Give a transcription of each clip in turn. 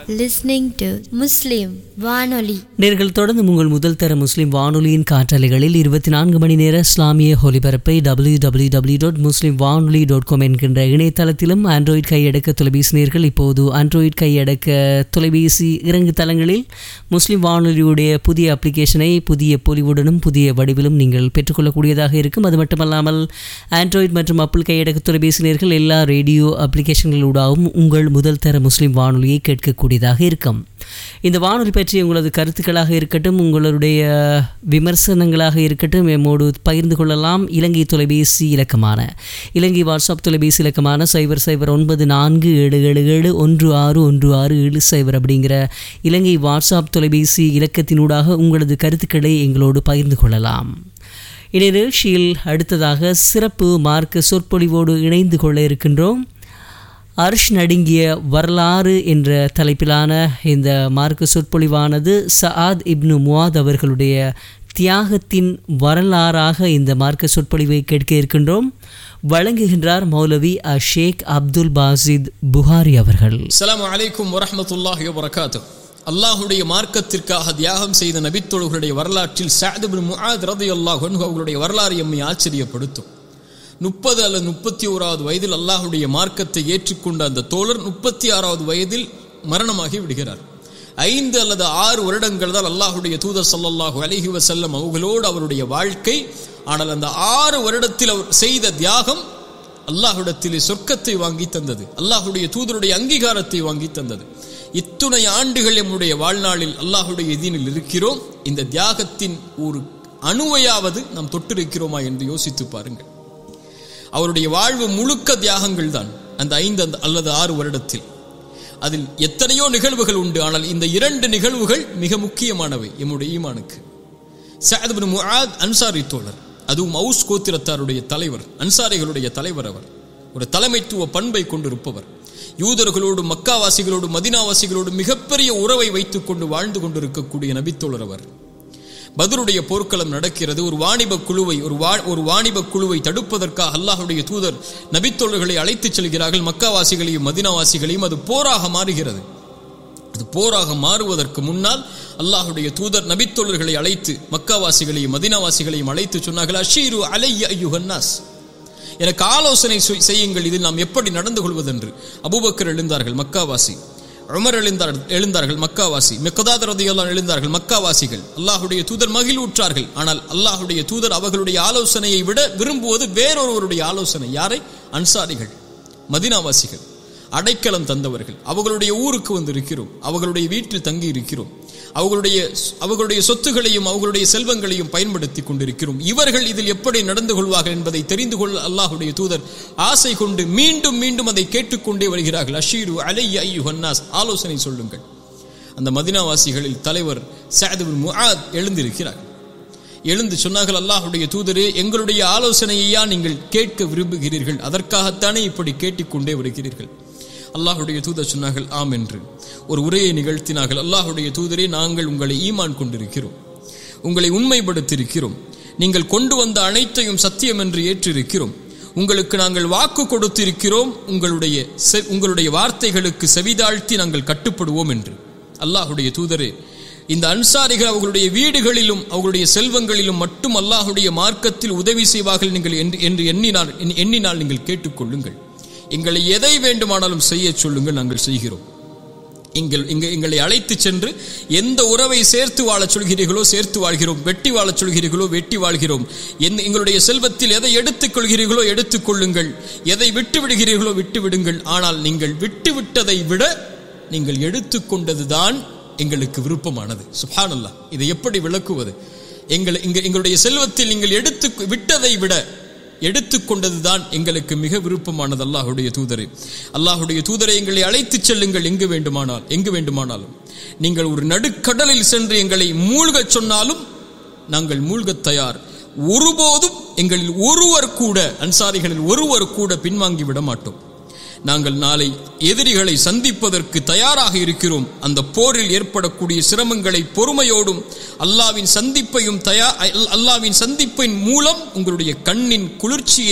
listening to Muslim Vanoli. நேர்கள் தொடர்ந்து உங்கள் முதல் தர முஸ்லிம் வானொலியின் காற்றலைகளில் இருபத்தி நான்கு மணி நேர இஸ்லாமிய ஒலிபரப்பை W W W dot Muslim Vanoli dot com என்கின்ற இணையதளத்திலும் ஆண்ட்ராய்ட் கையடக்க தொலைபேசி நேர்கள் இப்போது ஆண்ட்ராய்ட் கையடக்க தொலைபேசி இறங்கு தளங்களில் முஸ்லிம் வானொலியுடைய புதிய அப்ளிகேஷனை புதிய பொலிவுடனும் புதிய வடிவிலும் நீங்கள் பெற்றுக்கொள்ளக்கூடியதாக இருக்கும் அது மட்டுமல்லாமல் ஆண்ட்ராய்ட் மற்றும் அப்பிள் கையடக்க தொலைபேசி நேர்கள் எல்லா ரேடியோ அப்ளிகேஷன்களூடாகவும் உங்கள் முதல் தர முஸ்லிம் வானொலியை கேட்கக்கூடியதாக இருக்கும் இந்த வானொலி பற்றி உங்களது கருத்துக்களாக இருக்கட்டும் உங்களுடைய விமர்சனங்களாக இருக்கட்டும் எம்மோடு பகிர்ந்து கொள்ளலாம் இலங்கை தொலைபேசி இலக்கமான இலங்கை வாட்ஸ்அப் தொலைபேசி இலக்கமான சைபர் சைபர் ஒன்பது நான்கு ஏழு ஏழு ஏழு ஒன்று ஆறு ஒன்று ஆறு ஏழு சைபர் அப்படிங்கிற இலங்கை வாட்ஸ்அப் தொலைபேசி இலக்கத்தினூடாக உங்களது கருத்துக்களை எங்களோடு பகிர்ந்து கொள்ளலாம் இந்நிகழ்ச்சியில் அடுத்ததாக சிறப்பு மார்க்க சொற்பொழிவோடு இணைந்து கொள்ள இருக்கின்றோம் அர்ஷ் நடுங்கிய வரலாறு என்ற தலைப்பிலான இந்த மார்க்க சொற்பொழிவானது சஆத் இப்னு முவாத் அவர்களுடைய தியாகத்தின் வரலாறாக இந்த மார்க்க சொற்பொழிவை கேட்க இருக்கின்றோம் வழங்குகின்றார் மௌலவி அ ஷேக் அப்துல் பாசித் புகாரி அவர்கள் அஸ்ஸலாமு அலைக்கும் வரஹ்மத்துல்லாஹி வபரகாத்து அல்லாஹுடைய மார்க்கத்திற்காக தியாகம் செய்த நபித்தோழர்களுடைய வரலாற்றில் சாதிபின் முஆத் ரதியல்லாஹு அன்ஹு அவர்களுடைய வரலாறு எம்மை ஆச்சரியப்படுத்தும் முப்பது அல்லது முப்பத்தி ஓராவது வயதில் அல்லாஹுடைய மார்க்கத்தை ஏற்றுக்கொண்ட அந்த தோழர் முப்பத்தி ஆறாவது வயதில் மரணமாகி விடுகிறார் ஐந்து அல்லது ஆறு வருடங்கள் தான் அல்லாஹுடைய தூதர் ஸல்லல்லாஹு அலைஹி வஸல்லம் அவர்களோடு அவருடைய வாழ்க்கை ஆனால் அந்த ஆறு வருடத்தில் அவர் செய்த தியாகம் அல்லாஹ்விடத்திலே சொர்க்கத்தை வாங்கி தந்தது அல்லாஹுடைய தூதருடைய அங்கீகாரத்தை வாங்கி தந்தது இத்துணை ஆண்டுகள் நம்முடைய வாழ்நாளில் அல்லாஹுடைய எதினில் இருக்கிறோம் இந்த தியாகத்தின் ஒரு அணுவையாவது நாம் தொட்டிருக்கிறோமா என்று யோசித்து பாருங்கள் அவருடைய வாழ்வு முழுக்க தியாகங்கள் தான் அந்த ஐந்து அந்த- அல்லது ஆறு வருடத்தில் அதில் எத்தனையோ நிகழ்வுகள் உண்டு ஆனால் இந்த இரண்டு நிகழ்வுகள் மிக முக்கியமானவை எம்முடைய ஈமானுக்கு சஅத் பின் முஆத் அன்சாரி தோழர் அதுவும் அவுஸ் கோத்திரத்தாருடைய தலைவர் அன்சாரிகளுடைய தலைவர் அவர் ஒரு தலைமைத்துவ பண்பை கொண்டிருப்பவர் யூதர்களோடும் மக்காவாசிகளோடும் மதினாவாசிகளோடும் மிகப்பெரிய உறவை வைத்துக் கொண்டு வாழ்ந்து கொண்டிருக்கக்கூடிய நபித்தோழர் அவர் பதருடைய போர்க்களம் நடக்கிறது ஒரு வாணிப குழுவை ஒரு வா- ஒரு வாணிப குழுவை தடுப்பதற்காக அல்லாஹ்வுடைய தூதர் நபித்தோழர்களை அழைத்துச் செல்கிறார்கள் மக்காவாசிகளையும் மதினாவாசிகளையும் அது போராக மாறுகிறது அது போராக மாறுவதற்கு முன்னால் அல்லாஹுடைய தூதர் நபித்தோழர்களை அழைத்து மக்காவாசிகளையும் மதினாவாசிகளையும் அழைத்து சொன்னார்கள் அஷீரு அலைய ஐயுஹன்னாஸ் எனக்கு ஆலோசனை செய்- செய்யுங்கள் இதில் நாம் எப்படி நடந்து கொள்வதென்று அபூபக்கர் எழுந்தார்கள் மக்காவாசி உமர் எழுந்தார் எழுந்தார்கள் மக்காவாசி மிக்கதாத் ரதியல்லாஹு எழுந்தார்கள் மக்காவாசிகள் அல்லாஹுடைய தூதர் மகிழ்வுற்றார்கள் ஆனால் அல்லாஹுடைய தூதர் அவர்களுடைய ஆலோசனையை விட விரும்புவது வேறொருவருடைய ஆலோசனை யாரை அன்சாரிகள் மதினாவாசிகள் அடைக்கலம் தந்தவர்கள் அவர்களுடைய ஊருக்கு வந்து இருக்கிறோம் அவர்களுடைய வீட்டில் தங்கி இருக்கிறோம் அவர்களுடைய அவர்களுடைய சொத்துகளையும் அவர்களுடைய செல்வங்களையும் பயன்படுத்தி கொண்டிருக்கிறோம் இவர்கள் இதில் எப்படி நடந்து கொள்வார்கள் என்பதை தெரிந்து கொள்ள அல்லாஹுடைய தூதர் ஆசை கொண்டு மீண்டும் மீண்டும் அதை கேட்டுக்கொண்டே வருகிறார்கள் அஷீரு அலைய ஐயு ஹன்னாஸ் ஆலோசனை சொல்லுங்கள் அந்த மதினாவாசிகளில் தலைவர் சாதுபின் முஆத் எழுந்திருக்கிறார் எழுந்து சொன்னார்கள் அல்லாஹுடைய தூதரே எங்களுடைய ஆலோசனையையா நீங்கள் கேட்க விரும்புகிறீர்கள் அதற்காகத்தானே இப்படி கேட்டுக்கொண்டே வருகிறீர்கள் அல்லாஹுடைய தூதர் சொன்னார்கள் ஆம் என்று ஒரு உரையை நிகழ்த்தினார்கள் அல்லாஹுடைய தூதரே நாங்கள் உங்களை ஈமான் கொண்டிருக்கிறோம் உங்களை உண்மைப்படுத்தியிருக்கிறோம் நீங்கள் கொண்டு வந்த அனைத்தையும் சத்தியம் என்று ஏற்றிருக்கிறோம் உங்களுக்கு நாங்கள் வாக்கு கொடுத்திருக்கிறோம் உங்களுடைய செ- உங்களுடைய வார்த்தைகளுக்கு செவிதாழ்த்தி நாங்கள் கட்டுப்படுவோம் என்று அல்லாஹுடைய தூதரே இந்த அன்சாரிகள் அவர்களுடைய வீடுகளிலும் அவர்களுடைய செல்வங்களிலும் மட்டும் அல்லாஹுடைய மார்க்கத்தில் உதவி செய்வார்கள் நீங்கள் என்று என்று எண்ணினால் எண்ணினால் நீங்கள் கேட்டுக்கொள்ளுங்கள் எங்களை எதை வேண்டுமானாலும் செய்ய சொல்லுங்கள் நாங்கள் செய்கிறோம் எங்கள் இங்க எங்களை அழைத்து சென்று எந்த உறவை சேர்த்து வாழச் சொல்கிறீர்களோ சேர்த்து வாழ்கிறோம் வெட்டி வாழச் சொல்கிறீர்களோ வெட்டி வாழ்கிறோம் எந்த எங்களுடைய செல்வத்தில் எதை எடுத்துக் கொள்கிறீர்களோ எடுத்துக்கொள்ளுங்கள் எதை விட்டு விடுகிறீர்களோ விட்டு விடுங்கள் ஆனால் நீங்கள் விட்டு விட்டதை விட நீங்கள் எடுத்துக்கொண்டதுதான் எங்களுக்கு விருப்பமானது சுப்ஹானல்லாஹ் இதை எப்படி விளக்குவது எங்கள் எங்க எங்களுடைய செல்வத்தில் நீங்கள் எடுத்து விட்டதை விட எடுத்துக்கொண்டதுதான் எங்களுக்கு மிக விருப்பமானது அல்லாஹுடைய தூதரை அல்லாஹுடைய தூதரை எங்களை அழைத்துச் செல்லுங்கள் எங்கு வேண்டுமானால் எங்கு வேண்டுமானாலும் நீங்கள் ஒரு நடுக்கடலில் சென்று எங்களை மூழ்கச் சொன்னாலும் நாங்கள் மூழ்கத் தயார் ஒருபோதும் எங்களில் ஒருவர் கூட அன்சாரிகளில் ஒருவர் கூட பின்வாங்கி விட மாட்டோம் நாங்கள் நாளை எதிரிகளை சந்திப்பதற்கு தயாராக இருக்கிறோம் அந்த போரில் ஏற்படக்கூடிய சிரமங்களை பொறுமையோடும் அல்லாவின் சந்திப்பையும் தயா அல்லாவின் சந்திப்பின் மூலம் உங்களுடைய கண்ணின் குளிர்ச்சியை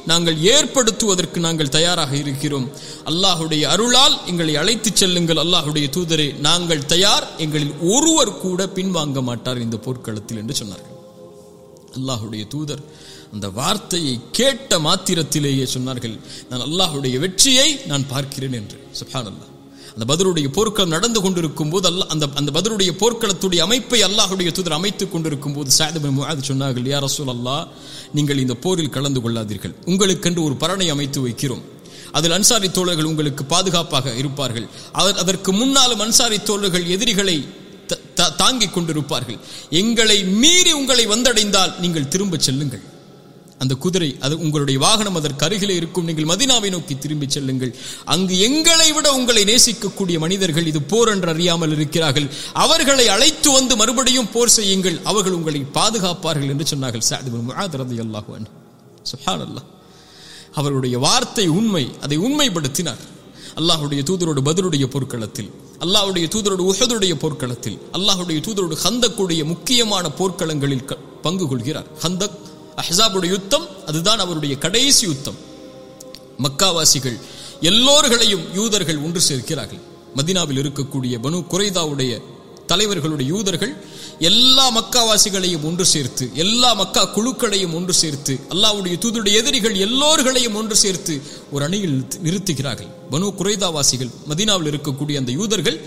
நாங்கள் ஏற்படுத்துவதற்கு நாங்கள் தயாராக இருக்கிறோம் அல்லாஹுடைய அருளால் எங்களை அழைத்துச் செல்லுங்கள் அல்லாஹுடைய தூதரே நாங்கள் தயார் எங்களில் ஒருவர் கூட பின்வாங்க மாட்டார் இந்த போர்க்களத்தில் என்று சொன்னார்கள் அல்லாஹுடைய தூதர் அந்த வார்த்தையை கேட்ட மாத்திரத்திலேயே சொன்னார்கள் நான் அல்லாஹுடைய வெற்றியை நான் பார்க்கிறேன் என்று சுப்ஹான் அல்லாஹ் அந்த பதருடைய போர்க்களம் நடந்து கொண்டிருக்கும் போது அல்ல அந்த அந்த பதருடைய போர்க்களத்துடைய அமைப்பை அல்லாஹுடைய தூதர் அமைத்துக் கொண்டிருக்கும் போது சாயதபின் முஆத் சொன்னார்கள் யார் ரசூல் அல்லாஹ் நீங்கள் இந்த போரில் கலந்து கொள்ளாதீர்கள் உங்களுக்கென்று ஒரு பரணை அமைத்து வைக்கிறோம் அதில் அன்சாரி தோழர்கள் உங்களுக்கு பாதுகாப்பாக இருப்பார்கள் அவர் அதற்கு முன்னாலும் அன்சாரி தோழர்கள் எதிரிகளை த- த- தாங்கிக் கொண்டிருப்பார்கள் எங்களை மீறி உங்களை வந்தடைந்தால் நீங்கள் திரும்ப செல்லுங்கள் அந்த குதிரை அது உங்களுடைய வாகனம் அதற்கு அருகிலே இருக்கும் நீங்கள் மதினாவை நோக்கி திரும்பி செல்லுங்கள் அங்கு எங்களை விட உங்களை நேசிக்கக்கூடிய மனிதர்கள் இது போர் என்று அறியாமல் இருக்கிறார்கள் அவர்களை அழைத்து வந்து மறுபடியும் போர் செய்யுங்கள் அவர்கள் உங்களை பாதுகாப்பார்கள் என்று சொன்னார்கள் சாத் பின் முஆத் ரலியல்லாஹு அன்ஹு சுப்ஹானல்லாஹ் அவருடைய வார்த்தை உண்மை அதை உண்மைப்படுத்தினார் அல்லாஹுடைய தூதரோடு பதிலுடைய போர்க்களத்தில் அல்லாஹ்வுடைய தூதரோடு உஹதுடைய போர்க்களத்தில் அல்லாஹ்வுடைய தூதரோடு ஹந்தக்குடைய முக்கியமான போர்க்களங்களில் க- பங்கு கொள்கிறார் ஹந்தக் அஹ்ஸாபுடைய யுத்தம் அதுதான் அவருடைய கடைசி யுத்தம் மக்காவாசிகள் எல்லோர்களையும் யூதர்கள் ஒன்று சேர்க்கிறார்கள் மதினாவில் இருக்கக்கூடிய பனு குறைதாவுடைய தலைவர்களுடைய யூதர்கள் எல்லா மக்காவாசிகளையும் ஒன்று சேர்த்து எல்லா மக்கா குழுக்களையும் ஒன்று சேர்த்து அல்லாஹ்வுடைய தூதருடைய எதிரிகள் எல்லோர்களையும் ஒன்று சேர்த்து ஒரு அணியில் நிறுத்து- நிறுத்துகிறார்கள் பனு குறைதாவாசிகள் மதீனாவில் இருக்கக்கூடிய அந்த யூதர்கள்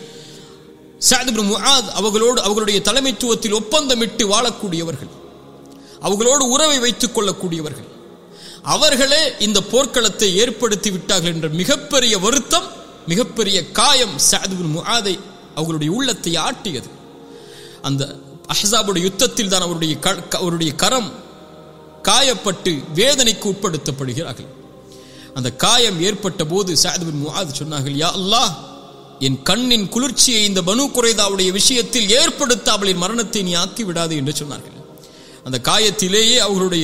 சாத் இப்னு முஆத் அவர்களோடு அவர்களுடைய தலைமைத்துவத்தில் ஒப்பந்தமிட்டு வாழக்கூடியவர்கள் அவர்களோடு உறவை வைத்துக் கொள்ளக்கூடியவர்கள் அவர்களே இந்த போர்க்களத்தை ஏற்படுத்தி விட்டார்கள் என்ற மிகப்பெரிய வருத்தம் மிகப்பெரிய காயம் சாத் இப்னு முஆதை அவர்களுடைய உள்ளத்தை ஆட்டியது அந்த அஹ்ஸாபுடைய யுத்தத்தில் தான் அவருடைய க- க- அவருடைய கரம் காயப்பட்டு வேதனைக்கு உட்படுத்தப்படுகிறார்கள் அந்த காயம் ஏற்பட்ட போது சாத் பின் முஆத் சொன்னார்கள் யா அல்லாஹ் என் கண்ணின் குளிர்ச்சியை இந்த பனு குறைதாவுடைய விஷயத்தில் ஏற்படுத்தாமல் என் மரணத்தை நீ ஆக்கி விடாது என்று சொன்னார்கள் அந்த காயத்திலேயே அவர்களுடைய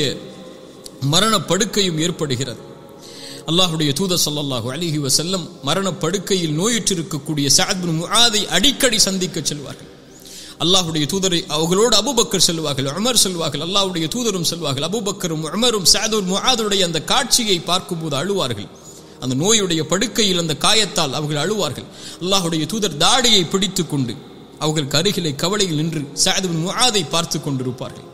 மரண படுக்கையும் ஏற்படுகிறது அல்லாஹுடைய தூதர் ஸல்லல்லாஹு அலைஹி வஸல்லம் மரண படுக்கையில் நோயுற்றிருக்கக்கூடிய சஅத் பின் முஆதை அடிக்கடி சந்திக்க செல்வார்கள் அல்லாஹுடைய தூதரை அவர்களோடு அபூபக்கர் செல்வார்கள் உமர் செல்வார்கள் அல்லாஹ்வுடைய தூதரும் செல்வார்கள் அபூபக்கரும் உமரும் சஅதுல் முஆதுடைய அந்த காட்சியை பார்க்கும்போது அழுவார்கள் அந்த நோயுடைய படுக்கையில் அந்த காயத்தால் அவர்கள் அழுவார்கள் அல்லாஹுடைய தூதர் தாடியை பிடித்துக் கொண்டு அவர்களுக்கு அருகிலே கவலையில் நின்று சஅத் பின் முஆதை பார்த்து கொண்டிருப்பார்கள்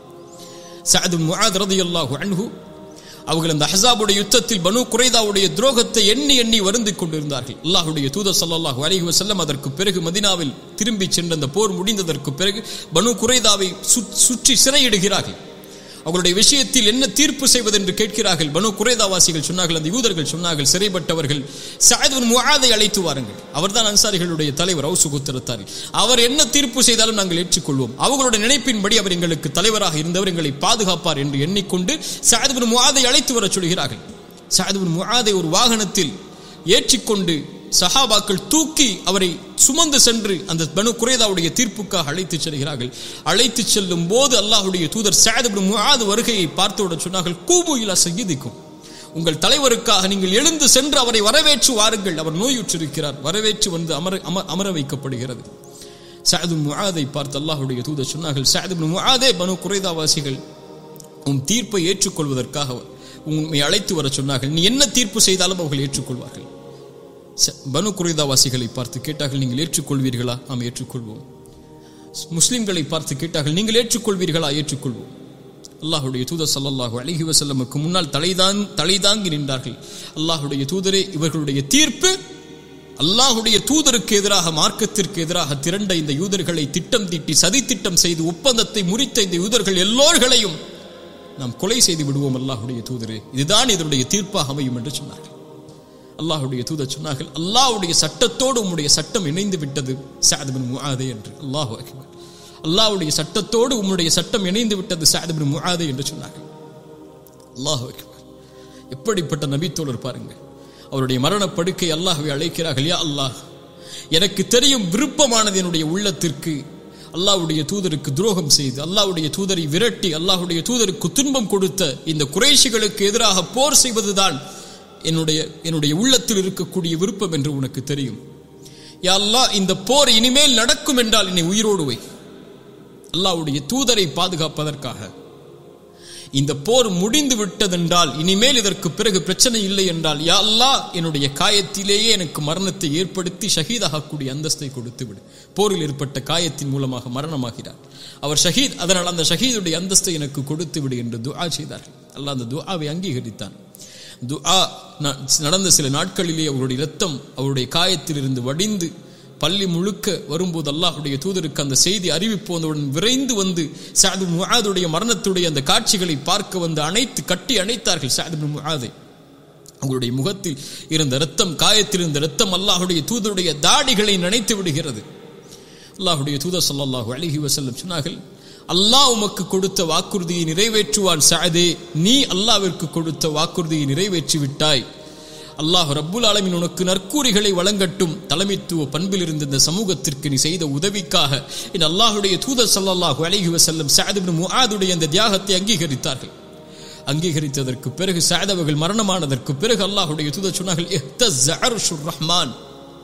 சஅத் பின் முஆத் ரலியல்லாஹு அன்ஹு அவர்கள் அந்த அஹ்ஸாபுடைய யுத்தத்தில் பனு குறைதாவுடைய துரோகத்தை எண்ணி எண்ணி வருந்திக் கொண்டிருந்தார்கள் அல்லாஹ்வுடைய தூதர் ஸல்லல்லாஹு அலைஹி வஸல்லம் அதற்கு பிறகு மதீனாவில் திரும்பி சென்ற அந்த போர் முடிந்ததற்கு பிறகு பனு குறைதாவை சுற்- சுற்றி சிறையிடுகிறார்கள் அவர்களுடைய விஷயத்தில் என்ன தீர்ப்பு செய்வது என்று கேட்கிறார்கள் பனு குறைதாவாசிகள் சொன்னார்கள் அந்த யூதர்கள் சொன்னார்கள் சிறைப்பட்டவர்கள் சஅத் பின் முஆதை அழைத்து வாருங்கள் அவர்தான் அன்சாரிகளுடைய தலைவர் அவுசு குத்திரத்தாரி அவர் என்ன தீர்ப்பு செய்தாலும் நாங்கள் ஏற்றுக்கொள்வோம் அவர்களுடைய நினைப்பின்படி அவர் எங்களுக்கு தலைவராக இருந்தவர் எங்களை பாதுகாப்பார் என்று எண்ணிக்கொண்டு சஅத் பின் முஆதை அழைத்து வரச் சொல்கிறார்கள் சஅத் பின் முஆதை ஒரு வாகனத்தில் ஏற்றிக்கொண்டு சஹாபாக்கள் தூக்கி அவரை சுமந்து சென்று அந்த பனு குறைதாவுடைய தீர்ப்புக்காக அழைத்துச் செல்கிறார்கள் அழைத்துச் செல்லும் போது அல்லாஹ்வுடைய தூதர் சஅத் இப்னு முஆத் வருகையை பார்த்தவுடன் சொன்னார்கள் கூபு இலா சய்யிதிக்கும் உங்கள் தலைவருக்காக நீங்கள் எழுந்து சென்று அவரை வரவேற்று வாருங்கள் அவர் நோயுற்றிருக்கிறார் வரவேற்று வந்து அமர அம- அமர வைக்கப்படுகிறது சஅத் முஆதை பார்த்து அல்லாஹ்வுடைய தூதர் சொன்னார்கள் சஅத் இப்னு முஆதே பனு குறைதாவாசிகள் உன் தீர்ப்பை ஏற்றுக்கொள்வதற்காக உண்மை அழைத்து வர சொன்னார்கள் நீ என்ன தீர்ப்பு செய்தாலும் அவர்கள் ஏற்றுக்கொள்வார்கள் ச- பனு குறைதாவாசிகளை பார்த்து கேட்டார்கள் நீங்கள் ஏற்றுக்கொள்வீர்களா நாம் ஏற்றுக்கொள்வோம் முஸ்லிம்களை பார்த்து கேட்டார்கள் நீங்கள் ஏற்றுக்கொள்வீர்களா ஏற்றுக்கொள்வோம் அல்லாஹுடைய தூதர் ஸல்லல்லாஹு அலைஹி வஸல்லமுக்கு முன்னால் தலைதான் தலைதாங்கி நின்றார்கள் அல்லாஹுடைய தூதரே இவர்களுடைய தீர்ப்பு அல்லாஹுடைய தூதருக்கு எதிராக மார்க்கத்திற்கு எதிராக திரண்ட இந்த யூதர்களை திட்டம் தீட்டி சதி திட்டம் செய்து ஒப்பந்தத்தை முறித்த இந்த யூதர்கள் எல்லோர்களையும் நாம் கொலை செய்து விடுவோம் அல்லாஹுடைய தூதரே இதுதான் இதனுடைய தீர்ப்பாக அமையும் என்று சொன்னார்கள் அல்லாஹுடைய தூதர் சொன்னார்கள் அல்லாஹ்வுடைய சட்டத்தோடு உம்முடைய சட்டம் இணைந்து விட்டது சஅத் பின் முஆதே என்று அல்லாஹு அக்பர் அல்லாஹ்வுடைய சட்டத்தோடு உம்முடைய சட்டம் இணைந்து விட்டது சஅத் பின் முஆதே என்று சொன்னார்கள் அல்லாஹு அக்பர் எப்படிப்பட்ட நபித்தோழர் பாருங்க அவருடைய மரண படுக்கை அல்லாஹ்வை அழைக்கிறார்கள் யா அல்லாஹ் எனக்கு தெரியும் விருப்பமானது என்னுடைய உள்ளத்திற்கு அல்லாஹ்வுடைய தூதருக்கு துரோகம் செய்து அல்லாஹ்வுடைய தூதரை விரட்டி அல்லாஹ்வுடைய தூதருக்கு துன்பம் கொடுத்த இந்த குறைஷிகளுக்கு எதிராக போர் செய்வதுதான் என்னுடைய என்னுடைய உள்ளத்தில் இருக்கக்கூடிய விருப்பம் என்று உனக்கு தெரியும் யா அல்லாஹ் இந்த போர் இனிமேல் நடக்கும் என்றால் என்னை உயிரோடு வை அல்லாஹ்வுடைய தூதரை பாதுகாப்பதற்காக இந்த போர் முடிந்து விட்டதென்றால் இனிமேல் இதற்கு பிறகு பிரச்சனை இல்லை என்றால் யா அல்லாஹ் என்னுடைய காயத்திலேயே எனக்கு மரணத்தை ஏற்படுத்தி ஷஹீதாகக்கூடிய அந்தஸ்தை கொடுத்து விடு போரில் ஏற்பட்ட காயத்தின் மூலமாக மரணமாகிறார் அவர் ஷஹீத் அதனால் அந்த ஷஹீதுடைய அந்தஸ்தை எனக்கு கொடுத்து விடு என்று துஆ செய்தார்கள் அல்லாஹ் அந்த துஆவை அங்கீகரித்தான் துஆ ந- நடந்த சில நாட்களிலே அவருடைய இரத்தம் அவருடைய காயத்திலிருந்து வடிந்து பள்ளி முழுக்க வரும்போது அல்லாஹ்வுடைய தூதருக்கு அந்த செய்தி அறிவிப்பு வந்தவுடன் விரைந்து வந்து சாது முஆதுடைய மரணத்துடைய அந்த காட்சிகளை பார்க்க வந்து அணைத்து கட்டி அணைத்தார்கள் சாது முஆதை அவங்களுடைய முகத்தில் இருந்த இரத்தம் காயத்தில் இருந்த இரத்தம் அல்லாஹ்வுடைய தூதருடைய தாடிகளை நனைத்து விடுகிறது அல்லாஹ்வுடைய தூதர் ஸல்லல்லாஹு அலைஹி வஸல்லம் சொன்னார்கள் அல்லாஹ் உமக்கு கொடுத்த வாக்குறுதியை நிறைவேற்றுவான் சஅதே நீ அல்லாஹ்விற்கு கொடுத்த வாக்குறுதியை நிறைவேற்றி விட்டாய் அல்லாஹ் ரப்புல் ஆலமீன் உனக்கு நற்கூறிகளை வழங்கட்டும் தலைமைத்துவ பண்பில் இருந்த இந்த சமூகத்திற்கு நீ செய்த உதவிக்காக இந்த அல்லாஹ்வுடைய தூதர் ஸல்லல்லாஹு அலைஹி வஸல்லம் சஅத் இப்னு முஆதுடைய அந்த தியாகத்தை அங்கீகரித்தார்கள் அங்கீகரித்ததற்கு பிறகு சஅத் அவர்கள் மரணமானதற்கு பிறகு அல்லாஹ்வுடைய தூதர் சொன்னார்கள் இஹ்தஸ்ஸ அர்ஷுர் ரஹ்மான்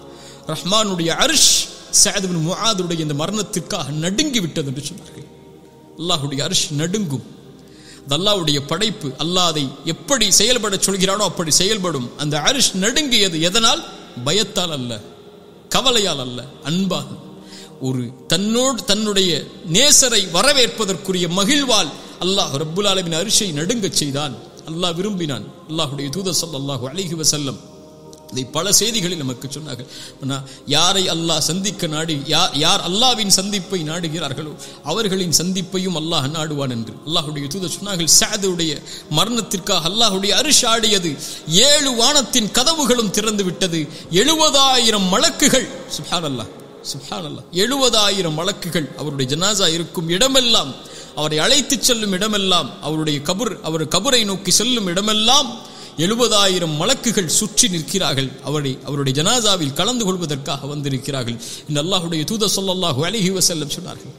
ரஹ்மானுடைய அர்ஷ் சஅத் இப்னு முஆதுடைய இந்த மரணத்திற்காக நடுங்கி விட்டது என்று சொன்னார்கள் அல்லாஹ்வுடைய அர்ஷ் நடுங்கும் அது அல்லாஹ்வுடைய படைப்பு அல்லாஹ் அதை எப்படி செயல்பட சொல்கிறானோ அப்படி செயல்படும் அந்த அரிஷ் நடுங்கியது எதனால் பயத்தால் அல்ல கவலையால் அல்ல அன்பால் ஒரு தன்னோடு தன்னுடைய நேசரை வரவேற்பதற்குரிய மகிழ்வால் அல்லாஹ் ரப்புல் ஆலமின் அரிஷை நடுங்கச் செய்தான் அல்லாஹ் விரும்பினான் அல்லாஹ்வுடைய தூதர் ஸல்லல்லாஹு அலைஹி வஸல்லம் இதை பல செய்திகளில் நமக்கு சொன்னார்கள் ஆனா, யாரை அல்லாஹ் சந்திக்க நாடி யார் யார் அல்லாவின் சந்திப்பை நாடுகிறார்களோ அவர்களின் சந்திப்பையும் அல்லாஹ் நாடுவான் என்று அல்லாஹ்வுடைய தூதர் சொன்னார்கள் சாதுடைய மரணத்திற்காக அல்லாஹ்வுடைய அரிஷ் ஆடியது ஏழு வானத்தின் கதவுகளும் திறந்து விட்டது எழுபதாயிரம் மலக்குகள் சுப்ஹான் அல்லாஹ் சுப்ஹான் அல்லாஹ் எழுபதாயிரம் மலக்குகள் அவருடைய ஜனாசா இருக்கும் இடமெல்லாம் அவரை அழைத்துச் செல்லும் இடமெல்லாம் அவருடைய கபர் அவர் கபரை நோக்கி செல்லும் இடமெல்லாம் எழுபதாயிரம் மலக்குகள் சுற்றி நிற்கிறார்கள் அவரை அவருடைய ஜனாசாவில் கலந்து கொள்வதற்காக வந்திருக்கிறார்கள் இந்த அல்லாஹுடைய தூதர் ஸல்லல்லாஹு அலைஹி வஸல்லம் சொன்னார்கள்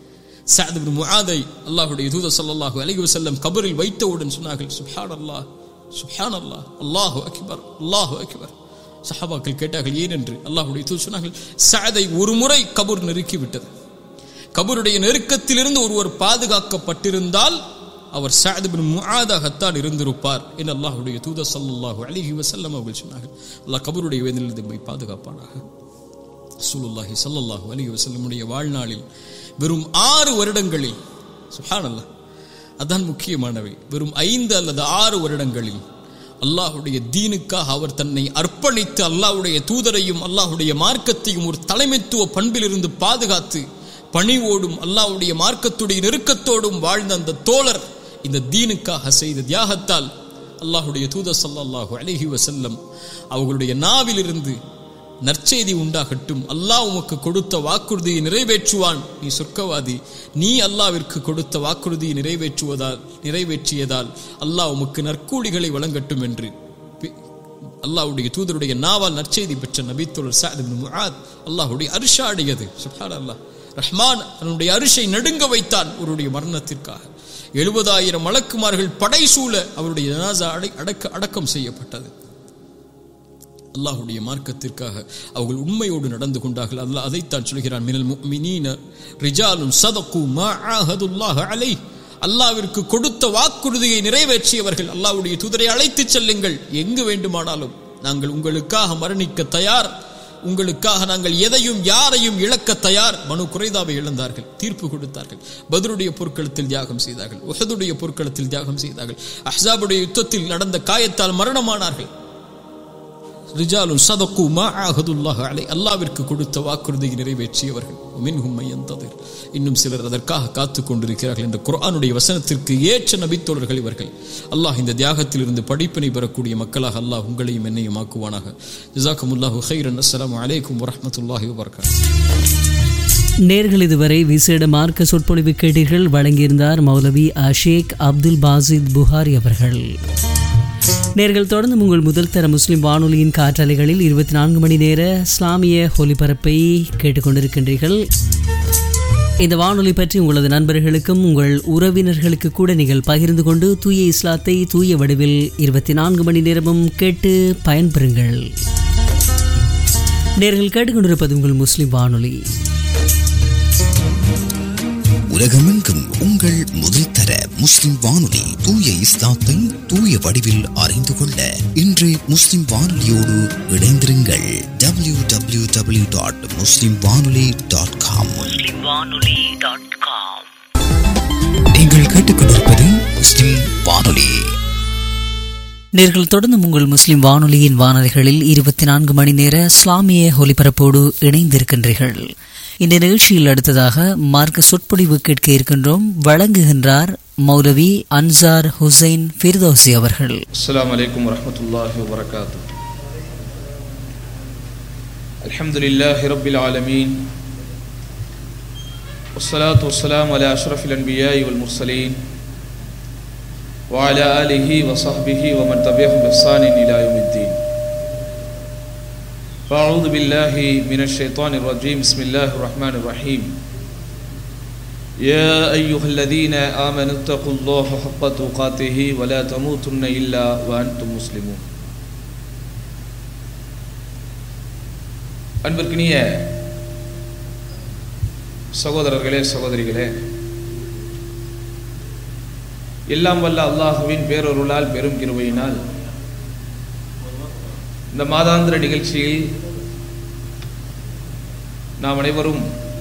சஅத் இப்னு முஆதை அல்லாஹ்வுடைய தூதர் ஸல்லல்லாஹு அலைஹி வஸல்லம் கபரில் வைத்தவுடன் சொன்னார்கள் சுப்ஹானல்லாஹ் சுப்ஹானல்லாஹ் அல்லாஹு அக்பர் அல்லாஹு அக்பர் சஹாபாக்கள் கேட்டார்கள் ஏன் என்று அல்லாஹ்வுடைய தூதர் சொன்னார்கள் சஅதை ஒரு முறை கபர் நெருக்கி விட்டது கபருடைய நெருக்கத்திலிருந்து ஒருவர் பாதுகாக்கப்பட்டிருந்தால் அவர் சஅத் பின் முஆதாகத்தான் இருந்திருப்பார் என்று அல்லாஹ்வுடைய தூதர் ஸல்லல்லாஹு அலைஹி வஸல்லம் அவர்கள் சொன்னார்கள் அல்லாஹ் கபருடைய வேதனிலிருந்து நம்மை பாதுகாப்பானாக ரசூலுல்லாஹி ஸல்லல்லாஹு அலைஹி வஸல்லமுடைய வாழ்நாளில் வெறும் ஆறு வருடங்களில் சுப்ஹானல்லாஹ் அதான் முக்கியமானவை வெறும் ஐந்து அல்லது ஆறு வருடங்களில் அல்லாஹ்வுடைய தீனுக்காக அவர் தன்னை அர்ப்பணித்து அல்லாஹ்வுடைய தூதரையும் அல்லாஹ்வுடைய மார்க்கத்தையும் ஒரு தலைமைத்துவ பண்பிலிருந்து பாதுகாத்து பணிவோடும் அல்லாஹ்வுடைய மார்க்கத்துடைய நெருக்கத்தோடும் வாழ்ந்த அந்த தோழர் இந்த தீனுக்காக செய்த தியாகத்தால் அல்லாஹ்வுடைய தூதர் ஸல்லல்லாஹு அலைஹி வஸல்லம் அவர்களுடைய நாவிலிருந்து நற்செய்தி உண்டாகட்டும் அல்லாஹ் உமக்கு கொடுத்த வாக்குறுதியை நிறைவேற்றுவான் நீ சொர்க்கவாதி நீ அல்லாவிற்கு கொடுத்த வாக்குறுதியை நிறைவேற்றுவதால் நிறைவேற்றியதால் அல்லாஹ் உமக்கு நற்கூலிகளை வழங்கட்டும் என்று பி- அல்லாஹ்வுடைய தூதருடைய நாவால் நற்செய்தி பெற்ற நபித்தோழர் சாத் இப்னு முஆத் அல்லாஹ்வுடைய அரிஷாடியது சுப்ஹான் அல்லாஹ் ரஹ்மான் அவனுடைய அரிஷை நடுங்க வைத்தான் அவருடைய மரணத்திற்காக எழுபதாயிரம் மலக்குமார்கள் படைசூழ அவருடைய ஜனாசா அடை அடக்க அடக்கம் செய்யப்பட்டது அல்லாஹ்வுடைய மார்க்கத்திற்காக அவர்கள் உண்மையோடு நடந்து கொண்டார்கள் அல்லாஹ் அதைத்தான் சொல்கிறான் மினல் முஃமினீன ரிஜாலுன் சதகு மா ஆஹதுல்லாஹ் அலை அல்லாவிற்கு கொடுத்த வாக்குறுதியை நிறைவேற்றியவர்கள் அல்லாஹ்வுடைய தூதரை அழைத்துச் செல்லுங்கள் எங்கு வேண்டுமானாலும் நாங்கள் உங்களுக்காக மரணிக்க தயார் உங்களுக்காக நாங்கள் எதையும் யாரையும் இழக்க தயார் மனு குறைதாவை இழந்தார்கள் தீர்ப்பு கொடுத்தார்கள் பத்ருடைய போர்க்களத்தில் தியாகம் செய்தார்கள் உஹதுடைய போர்க்களத்தில் தியாகம் செய்தார்கள் அஹ்ஸாபுடைய யுத்தத்தில் நடந்த காயத்தால் மரணமானார்கள் ரிஜாலுன் சதக்கு மா ஆஹதுல்லாஹ் அலை அல்லாவிற்கு கொடுத்த வாக்குறுதியை நிறைவேற்றியவர்கள் மின்ஹும் மையந்ததிர் இன்னும் சிலர் அதற்காக காத்து கொண்டிருக்கிறார்கள் என்ற குர்ஆனுடைய வசனத்திற்கு ஏற்ற நபித்தோழர்கள் இவர்கள் அல்லாஹ் இந்த தியாகத்தில் இருந்து படிப்பினை பெறக்கூடிய மக்களாக அல்லாஹ் உங்களையும் என்னையும் ஆக்குவானாக ஜிசாக்குமுல்லாஹு ஹைரன் அஸ்ஸலாமு அலைக்கும் வரஹ்மத்துல்லாஹி வபரகாத்துஹு நேர்கள் இதுவரை விசேட மார்க்க சொற்பொழிவு கேட்டீர்கள் வழங்கியிருந்தார் மௌலவி அஷேக் அப்துல் பாசித் புகாரி அவர்கள் நேர்கள் தொடர்ந்து உங்கள் முதல் தர முஸ்லிம் வானொலியின் காற்றலைகளில் இருபத்தி நான்கு மணி நேர இஸ்லாமிய ஒலிபரப்பை கேட்டுக்கொண்டிருக்கின்றீர்கள் இந்த வானொலி பற்றி உங்களது நண்பர்களுக்கும் உங்கள் உறவினர்களுக்கு கூட நீங்கள் பகிர்ந்து கொண்டு தூய இஸ்லாத்தை தூய வடிவில் இருபத்தி நான்கு மணி நேரமும் கேட்டு பயன்பெறுங்கள் நேர்கள் கேட்டுக்கொண்டிருப்பது உங்கள் முஸ்லிம் வானொலி உலகமெங்கும் உங்கள் முதல் தர முஸ்லிம் வானொலி தூய இஸ்லாத்தை தூய வடிவில் அறிந்து கொள்ள இன்று முஸ்லிம் வானொலியோடு இணைந்திருங்கள் W W W dot Muslim Vanoli dot com நீங்கள் கேட்டுக்கொண்டிருப்பது முஸ்லிம் வானொலி நேர்கள் தொடர்ந்து உங்கள் முஸ்லிம் வானொலியின் வானொலிகளில் இருபத்தி நான்கு மணி நேர இஸ்லாமிய ஒலிபரப்போடு இணைந்திருக்கின்றீர்கள் இந்த நிகழ்ச்சியில் அடுத்ததாக மார்க்க சொற்பொழிவு கேட்க இருக்கின்றோம் வழங்குகின்றார் மௌலவி அன்சார் ஹுசைன் ஃபிர்தோசி அவர்கள் السلام عليكم ورحمة الله وبركاته الحمد لله رب العالمين والصلاة والسلام على أشرف الأنبياء والمرسلين وعلى آله وصحبه ومن تبعهم بإحسان إلى يوم الدين فأعوذ بالله من الشيطان الرجيم بسم الله الرحمن الرحيم يا أيها الذين آمنوا اتقوا الله حق تقاته ولا تموتن إلا وأنتم مسلمون அன்பிற்கினிய சகோதரர்களே சகோதரிகளே எல்லாம் வல்ல அல்லாஹுவின் பேரொருளால் பெரும் கிருபையினால் இந்த மாதாந்திர நிகழ்ச்சியில் நாம் அனைவரும்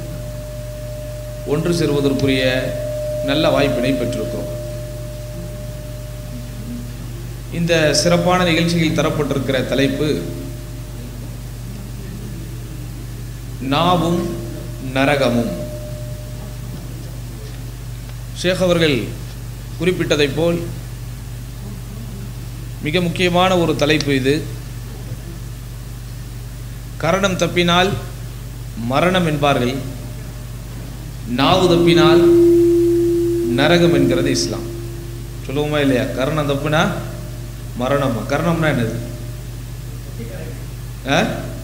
ஒன்று சேருவதற்குரிய நல்ல வாய்ப்பினை பெற்றிருக்கிறோம் இந்த சிறப்பான நிகழ்ச்சியில் தரப்பட்டிருக்கிற தலைப்பு நாவும் நரகமும் ஷேக் அவர்கள் குறிப்பிட்டதைப் போல் மிக முக்கியமான ஒரு தலைப்பு இது கரணம் தப்பினால் மரணம் என்பார்கள் நாவு தப்பினால் நரகம் என்கிறது இஸ்லாம் சொல்லுவோமா இல்லையா கர்ணம் தப்புனா மரணமா கர்ணம்னா என்னது ஆ?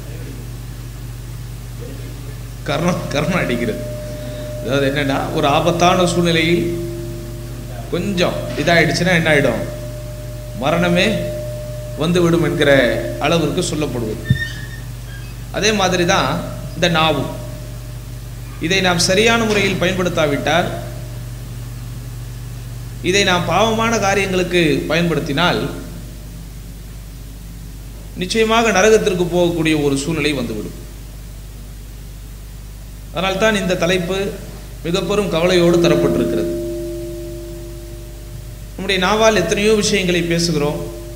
கர்ணம் கர்ணம் அடிக்கிறது அதாவது என்னன்னா ஒரு ஆபத்தான சூழ்நிலையில் கொஞ்சம் இதாயிடுச்சுன்னா என்ன ஆயிடும் மரணமே வந்து விடும் என்கிற அளவிற்கு சொல்லப்படுவது அதே மாதிரி தான் இந்த நாவு இதை நாம் சரியான முறையில் பயன்படுத்தாவிட்டால் இதை நாம் பாவமான காரியங்களுக்கு பயன்படுத்தினால் நிச்சயமாக நரகத்திற்கு போகக்கூடிய ஒரு சூழ்நிலை வந்துவிடும் அதனால்தான் இந்த தலைப்பு மிக பெரும் கவலையோடு தரப்பட்டிருக்கிறது நம்முடைய நாவால் எத்தனையோ விஷயங்களை பேசுகிறோம்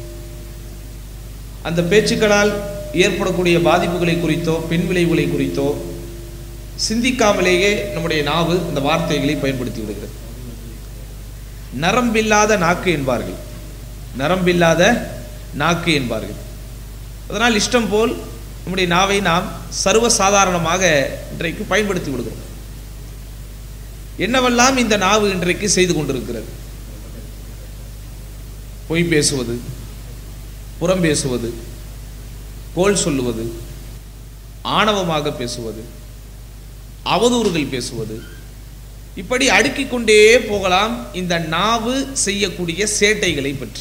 அந்த பேச்சுக்களால் ஏற்படக்கூடிய பாதிப்புகளை குறித்தோ பின் விளைவுகளை குறித்தோ சிந்திக்காமலேயே நம்முடைய நாவு இந்த வார்த்தைகளை பயன்படுத்தி விடுகிறது நரம்பில்லாத நாக்கு என்பார்கள் நரம்பில்லாத நாக்கு என்பார்கள் அதனால் இஷ்டம் போல் நம்முடைய நாவை நாம் சர்வசாதாரணமாக இன்றைக்கு பயன்படுத்தி விடுகிறோம் என்னவெல்லாம் இந்த நாவு இன்றைக்கு செய்து கொண்டிருக்கிறது பொய் பேசுவது புறம் பேசுவது கோல் சொல்லுவது ஆணவமாக பேசுவது அவதூறுகள் பேசுவது இப்படி அடுக்கிக் கொண்டே போகலாம் இந்த நாவு செய்யக்கூடிய சேட்டைகளை பற்றி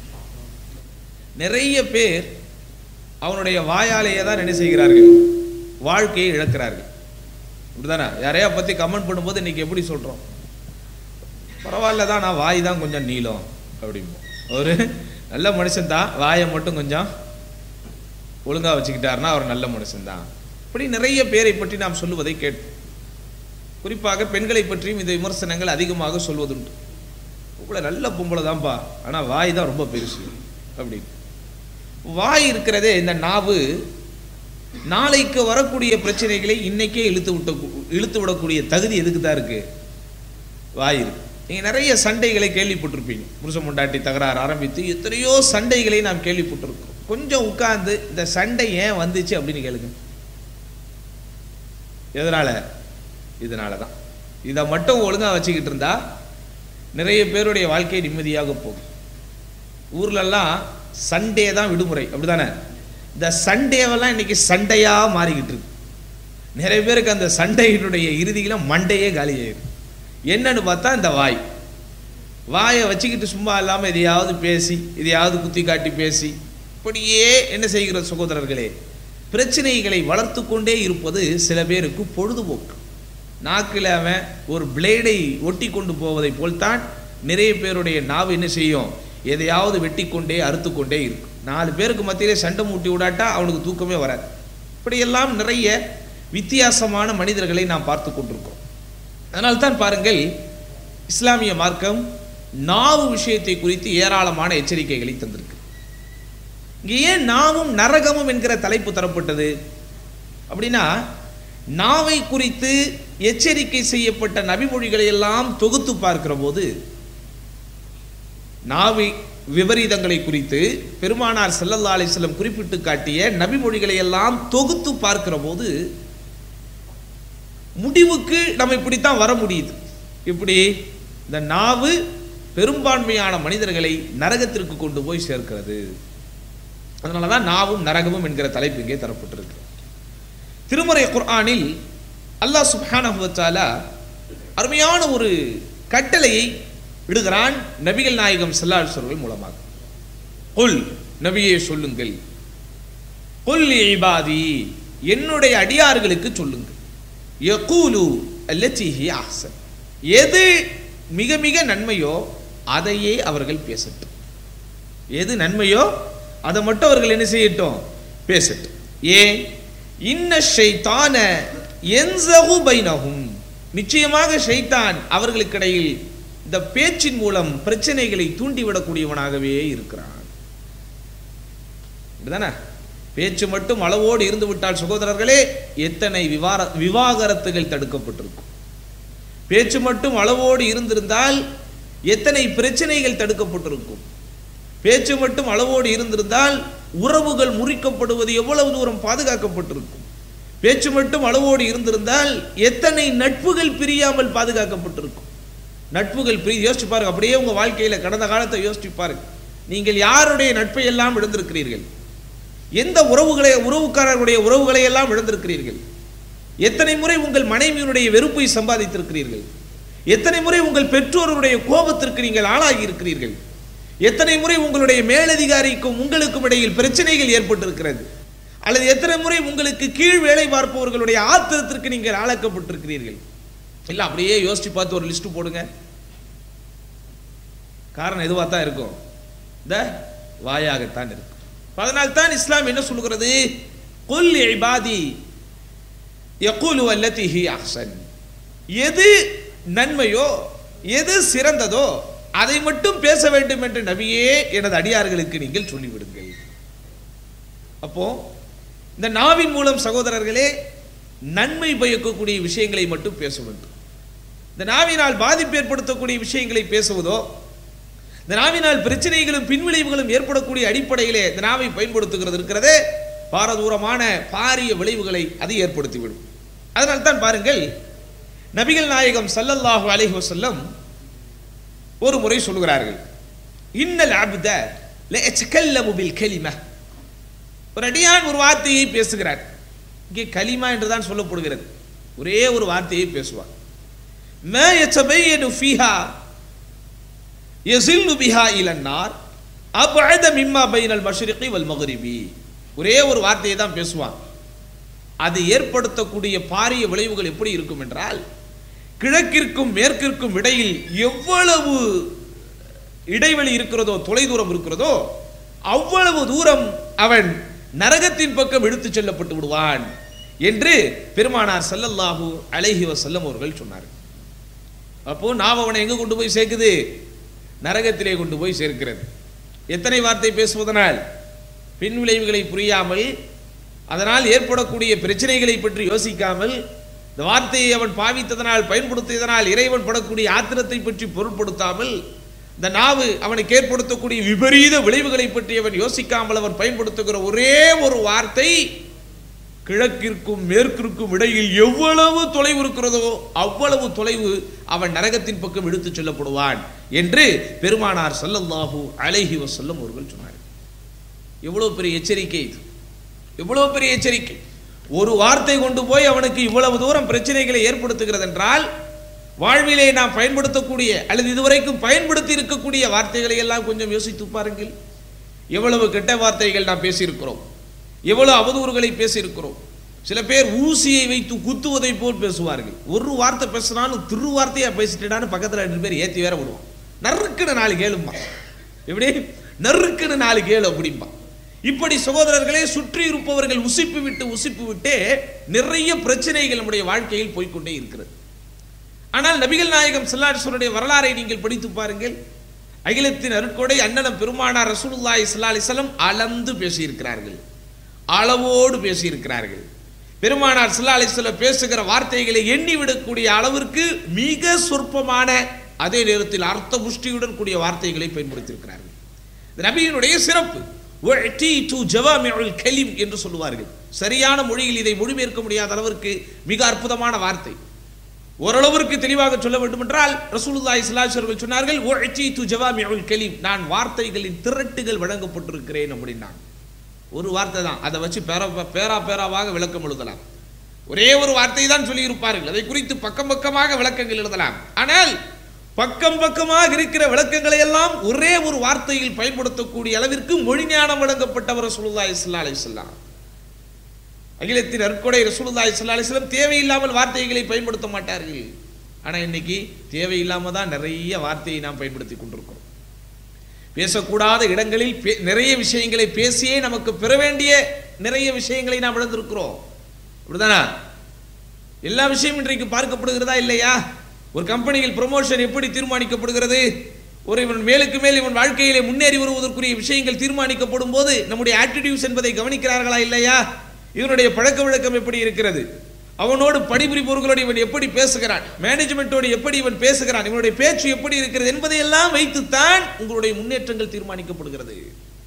நிறைய பேர் அவனுடைய வாயாலேயே தான் என்ன செய்கிறார்கள் வாழ்க்கையை இழக்கிறார்கள் இப்படிதானே யாரையா பற்றி கமெண்ட் பண்ணும்போது இன்னைக்கு எப்படி சொல்கிறோம் பரவாயில்ல தான் நான் வாய் தான் கொஞ்சம் நீளம் அப்படிம்போம் ஒரு நல்ல மனுஷன் தான் வாயை மட்டும் கொஞ்சம் ஒழுங்காக வச்சுக்கிட்டாருன்னா அவர் நல்ல மனுஷன்தான் இப்படி நிறைய பேரை பற்றி நாம் சொல்லுவதை கேட்போம் குறிப்பாக பெண்களை பற்றியும் இந்த விமர்சனங்கள் அதிகமாக சொல்வதுண்டு உங்களை நல்ல பொம்பளை தான்ப்பா ஆனால் வாய் தான் ரொம்ப பெருசு அப்படின்னு வாய் இருக்கிறதே இந்த நாவு நாளைக்கு வரக்கூடிய பிரச்சனைகளை இன்னைக்கே இழுத்து விட்ட இழுத்து விடக்கூடிய தகுதி எதுக்கு தான் இருக்கு வாய் இருக்கு நீங்க நிறைய சண்டைகளை கேள்விப்பட்டிருப்பீங்க புருஷன் முண்டாட்டி தகராறு ஆரம்பித்து எத்தனையோ சண்டைகளை நாம் கேள்விப்பட்டிருக்கிறோம் கொஞ்சம் உட்கார்ந்து இந்த சண்டை ஏன் வந்துச்சு அப்படின்னு கேளுங்க எதனால இதனால தான் இதை மட்டும் ஒழுங்கா வச்சுக்கிட்டு இருந்தா நிறைய பேருடைய வாழ்க்கை நிம்மதியாக போகும் ஊர்லெல்லாம் சண்டே தான் விடுமுறை அப்படிதானே இந்த சண்டேவெல்லாம் இன்னைக்கு சண்டையா மாறிக்கிட்டு இருக்கு நிறைய பேருக்கு அந்த சண்டையினுடைய இறுதியில மண்டையே காலியாயிரும் என்னன்னு பார்த்தா இந்த வாய் வாயை வச்சுக்கிட்டு சும்மா இல்லாமல் எதையாவது பேசி எதையாவது குத்தி காட்டி பேசி இப்படியே என்ன செய்கிற சகோதரர்களே பிரச்சனைகளை வளர்த்து கொண்டே இருப்பது சில பேருக்கு பொழுதுபோக்கு நாக்கில் அவன் ஒரு பிளேடை ஒட்டி கொண்டு போவதை போல்தான் நிறைய பேருடைய நாவு என்ன செய்யும் எதையாவது வெட்டி கொண்டே அறுத்து கொண்டே இருக்கும் நாலு பேருக்கு மத்தியிலே சண்டை மூட்டி விடாட்டா அவனுக்கு தூக்கமே வராது இப்படியெல்லாம் நிறைய வித்தியாசமான மனிதர்களை நாம் பார்த்து கொண்டிருக்கிறோம் அதனால்தான் பாருங்கள் இஸ்லாமிய மார்க்கம் நாவு விஷயத்தை குறித்து ஏராளமான எச்சரிக்கைகளை தந்திருக்கு இங்கே ஏன் நாவும் நரகமும் என்கிற தலைப்பு தரப்பட்டது அப்படின்னா நாவை குறித்து எச்சரிக்கை செய்யப்பட்ட நபிமொழிகளை எல்லாம் தொகுத்து பார்க்கிற போது நாவி விபரீதங்களை குறித்து பெருமானார் ஸல்லல்லாஹு அலைஹி வஸல்லம் குறிப்பிட்டு காட்டிய நபிமொழிகளை எல்லாம் தொகுத்து பார்க்கிற போது முடிவுக்கு நம்ம இப்படித்தான் வர முடியுது இப்படி இந்த நாவு பெரும்பான்மையான மனிதர்களை நரகத்திற்கு கொண்டு போய் சேர்க்கிறது அதனால தான் நாவும் நரகமும் என்கிற தலைப்பு இங்கே தரப்பட்டிருக்கு திருமறை குர்ஆனில் அல்லாஹ் சுப்ஹானஹு வ தஆலா அருமையான ஒரு கட்டளையை விடுகிறான் நபிகள் நாயகம் ஸல்லல்லாஹு அலைஹி வஸல்லம் மூலமாக குல் நபியே சொல்லுங்கள் குல் இபாதி என்னுடைய அடியார்களுக்கு சொல்லுங்கள் யகூலு அல்லதி ஹி அஹ்சன் எது மிக மிக நன்மையோ அதையே அவர்கள் பேசட்டும் எது நன்மையோ அதை மட்டும் அவர்கள் என்ன செய்யட்டும் பேசட்டும் ஏன் இன்ன ஷைத்தான என்சகு பைனஹும் நிச்சயமாக ஷைத்தான் அவர்களுக்கிடையில் இந்த பேச்சின் மூலம் பிரச்சனைகளை தூண்டிவிடக்கூடியவனாகவே இருக்கிறான் இப்படிதானே பேச்சு மட்டும் அளவோடு இருந்து விட்டால் சகோதரர்களே எத்தனை விவார விவாகரத்துகள் தடுக்கப்பட்டிருக்கும் பேச்சு மட்டும் அளவோடு இருந்திருந்தால் எத்தனை பிரச்சனைகள் தடுக்கப்பட்டிருக்கும் பேச்சு மட்டும் அளவோடு இருந்திருந்தால் உறவுகள் முறிக்கப்படுவது எவ்வளவு தூரம் பாதுகாக்கப்பட்டிருக்கும் பேச்சு மட்டும் அளவோடு இருந்திருந்தால் எத்தனை நட்புகள் பிரியாமல் பாதுகாக்கப்பட்டிருக்கும் நட்புகள் பிரி யோசிச்சு பாருங்க அப்படியே உங்க வாழ்க்கையில கடந்த காலத்தை யோசிச்சு பாருங்க நீங்கள் யாருடைய நட்பை எல்லாம் இழந்திருக்கிறீர்கள் எந்த உறவுகளை உறவுக்காரர்களுடைய உறவுகளை எல்லாம் இழந்திருக்கிறீர்கள் எத்தனை முறை உங்கள் மனைவியினுடைய வெறுப்பை சம்பாதித்திருக்கிறீர்கள் எத்தனை முறை உங்கள் பெற்றோருடைய கோபத்திற்கு நீங்கள் ஆளாகி இருக்கிறீர்கள் எத்தனை முறை உங்களுடைய மேலதிகாரிக்கும் உங்களுக்கும் இடையில் பிரச்சனைகள் ஏற்பட்டிருக்கிறது அல்லது எத்தனை முறை உங்களுக்கு கீழ் வேலை பார்ப்பவர்களுடைய ஆத்திரத்திற்கு நீங்கள் ஆளாக்கப்பட்டிருக்கிறீர்கள் இல்ல அப்படியே யோசிச்சு பார்த்து ஒரு லிஸ்ட் போடுங்க காரணம் எதுவாக தான் இருக்கும் இந்த வாயாகத்தான் இருக்கும் அதனால் தான் இஸ்லாம் என்ன சொல்கிறது குல் இபாதி யகுலு அல்லதி ஹி அஹ்சன் எது நன்மையோ எது சிறந்ததோ அதை மட்டும் பேச வேண்டும் என்று நபியே எனது அடியார்களுக்கு நீங்கள் சொல்லிவிடுங்கள் அப்போ இந்த நாவின் மூலம் சகோதரர்களே நன்மை பயக்கக்கூடிய விஷயங்களை மட்டும் பேச வேண்டும் இந்த நாவினால் பாதிப்பு ஏற்படுத்தக்கூடிய விஷயங்களை பேசுவதோ இந்த நாவினால் பிரச்சனைகளும் பின்விளைவுகளும் ஏற்படக்கூடிய அடிப்படையிலே இந்த நாவை பயன்படுத்துகிறது இருக்கிறதே பாரதூரமான பாரிய விளைவுகளை அது ஏற்படுத்திவிடும் அதனால் தான் பாருங்கள் நபிகள் நாயகம் ஸல்லல்லாஹு அலைஹி வஸல்லம் ஒரு முறை சொல்கிறார்கள் இன்னல் அப்த லயத்தகல்லமு பில் கலிம ஒரு அடியான் ஒரு வார்த்தையை பேசுகிறார் இங்கே கலிமா என்று தான் சொல்லப்படுகிறது ஒரே ஒரு வார்த்தையை பேசுவார் மா யத்தபையனு ஃபீஹா யஸில்லு பிஹா இலன்னார் அபஅத மிம்மா பைனல் மஷ்ரிகி வல் மக்ரிபி ஒரே ஒரு வார்த்தையை தான் பேசுவான் அது ஏற்படுத்தக்கூடிய பாரிய விளைவுகள் எப்படி இருக்கும் என்றால் கிழக்கிற்கும் மேற்கிற்கும் இடையில் எவ்வளவு இடைவெளி இருக்கிறதோ தொலைதூரம் இருக்கிறதோ அவ்வளவு தூரம் அவன் நரகத்தின் பக்கம் இழுத்துச் செல்லப்பட்டு விடுவான் என்று பெருமானார் ஸல்லல்லாஹு அலைஹி வஸல்லம் அவர்கள் சொன்னார்கள் அப்போ நாம் அவனை எங்க கொண்டு போய் சேர்க்குது நரகத்திலே கொண்டு போய் சேர்க்கிறது எத்தனை வார்த்தை பேசுவதனால் பின் விளைவுகளை புரியாமல் அதனால் ஏற்படக்கூடிய பிரச்சனைகளை பற்றி யோசிக்காமல் இந்த வார்த்தையை அவன் பாவித்ததனால் பயன்படுத்தியதனால் இறைவன் படக்கூடிய ஆத்திரத்தை பற்றி பொருட்படுத்தாமல் இந்த நாவு அவனுக்கு ஏற்படுத்தக்கூடிய விபரீத விளைவுகளை பற்றி அவன் யோசிக்காமல் அவன் பயன்படுத்துகிற ஒரே ஒரு வார்த்தை கிழக்கிற்கும் மேற்கிற்கும் இடையில் எவ்வளவு தொலைவு இருக்கிறதோ அவ்வளவு தொலைவு அவன் நரகத்தின் பக்கம் இழுத்துச் செல்லப்படுவான் என்று பெருமானார் ஸல்லல்லாஹு அலைஹி வஸல்லம் அவர்கள் சொன்னார் எவ்வளவு பெரிய எச்சரிக்கை இது எவ்வளவு பெரிய எச்சரிக்கை ஒரு வார்த்தை கொண்டு போய் அவனுக்கு இவ்வளவு தூரம் பிரச்சனைகளை ஏற்படுத்துகிறது என்றால் வாழ்விலே நாம் பயன்படுத்தக்கூடிய அல்லது இதுவரைக்கும் பயன்படுத்தி இருக்கக்கூடிய வார்த்தைகளை எல்லாம் கொஞ்சம் யோசித்து பாருங்கள் எவ்வளவு கெட்ட வார்த்தைகள் நாம் பேசியிருக்கிறோம் எவ்வளவு அவதூறுகளை பேசியிருக்கிறோம் சில பேர் ஊசியை வைத்து குத்துவதை போல் பேசுவார்கள் ஒரு வார்த்தை பேசினாலும் திரு வார்த்தையா பேசிட்டேடான்னு பக்கத்துல ரெண்டு பேர் ஏத்தி வேற விடுவான் நறுக்குன்னு நாலு கேளும்பா எப்படி நறுக்குன்னு நாலு கேளு அப்படிம்பா இப்படி சகோதரர்களே சுற்றி இருப்பவர்கள் உசிப்பு விட்டு உசிப்பு விட்டே நிறைய பிரச்சனைகள் நம்முடைய வாழ்க்கையில் போய்க்கொண்டே இருக்கிறது ஆனால் நபிகள் நாயகம் ஸல்லல்லாஹு வரலாறை நீங்கள் படித்து பாருங்கள் அகிலத்தின் அருட்கொடை அண்ணனம் பெருமானார் ரசூலுல்லாஹி ஸல்லல்லாஹு அலைஹி வஸல்லம் அளந்து பேசியிருக்கிறார்கள் அளவோடு பேசியிருக்கிறார்கள் பெருமானார் ஸல்லல்லாஹு அலைஹி வஸல்லம் பேசுகிற வார்த்தைகளை எண்ணி விடக்கூடிய அளவிற்கு மிக சொற்பமான அதே நேரத்தில் அர்த்த புஷ்டியுடன் கூடிய வார்த்தைகளை பயன்படுத்தியிருக்கிறார்கள் இது நபியினுடைய சிறப்பு உஅ்தீது ஜவாமிஉல் கலிம் என்று சொல்லுவார்கள் சரியான மொழியில் இதை மொழிபெயர்க்க முடியாத அளவிற்கு மிக அற்புதமான வார்த்தை ஓரளவிற்கு தெளிவாக சொல்ல வேண்டும் என்றால் ரசூலுல்லாஹி ஸல்லல்லாஹு அலைஹி வஸல்லம் சொன்னார்கள் உஅ்தீது ஜவாமிஉல் கலிம் நான் வார்த்தைகளின் திரட்டுகள் வழங்கப்பட்டிருக்கிறேன் அப்படின்னாங்க ஒரு வார்த்தை தான் அதை வச்சு பேரா பேரா பேராவாக விளக்கம் எழுதலாம் ஒரே ஒரு வார்த்தை தான் சொல்லி இருப்பார்கள் அதை குறித்து பக்கம் பக்கமாக விளக்கங்கள் எழுதலாம் ஆனால் பக்கம் பக்கமாக இருக்கிற விளக்கங்களை எல்லாம் ஒரே ஒரு வார்த்தையில் பயன்படுத்தக்கூடிய அளவிற்கு மொழி ஞானம் வழங்கப்பட்டவர் ரசூலுல்லாஹி ஸல்லல்லாஹு அலைஹி வஸல்லம் அகிலத்தின் அற்கொடை ரசூலுல்லாஹி ஸல்லல்லாஹு அலைஹி வஸல்லம் தேவையில்லாமல் வார்த்தைகளை பயன்படுத்த மாட்டார்கள் ஆனா இன்னைக்கு தேவையில்லாம தான் நிறைய வார்த்தையை நாம் பயன்படுத்தி கொண்டிருக்கிறோம் பேசக்கூடாத இடங்களில் பே- நிறைய விஷயங்களை பேசியே நமக்கு பெற வேண்டிய நிறைய விஷயங்களை நாம் இழந்திருக்கிறோம் அப்படிதானா எல்லா விஷயமும் இன்றைக்கு பார்க்கப்படுகிறதா இல்லையா ஒரு கம்பெனியில் ப்ரொமோஷன் எப்படி தீர்மானிக்கப்படுகிறது ஒரு இவன் மேலுக்கு மேல் இவன் வாழ்க்கையிலே முன்னேறி வருவதற்குரிய விஷயங்கள் தீர்மானிக்கப்படும் போது நம்முடைய ஆட்டிடியூட்ஸ் என்பதை கவனிக்கிறார்களா இல்லையா இவனுடைய பழக்க வழக்கம் எப்படி இருக்கிறது அவனோடு பணிபுரிபவர்களோடு இவன் எப்படி பேசுகிறான் மேனேஜ்மெண்ட்டோடு எப்படி இவன் பேசுகிறான் இவனுடைய பேச்சு எப்படி இருக்கிறது என்பதையெல்லாம் வைத்துத்தான் உங்களுடைய முன்னேற்றங்கள் தீர்மானிக்கப்படுகிறது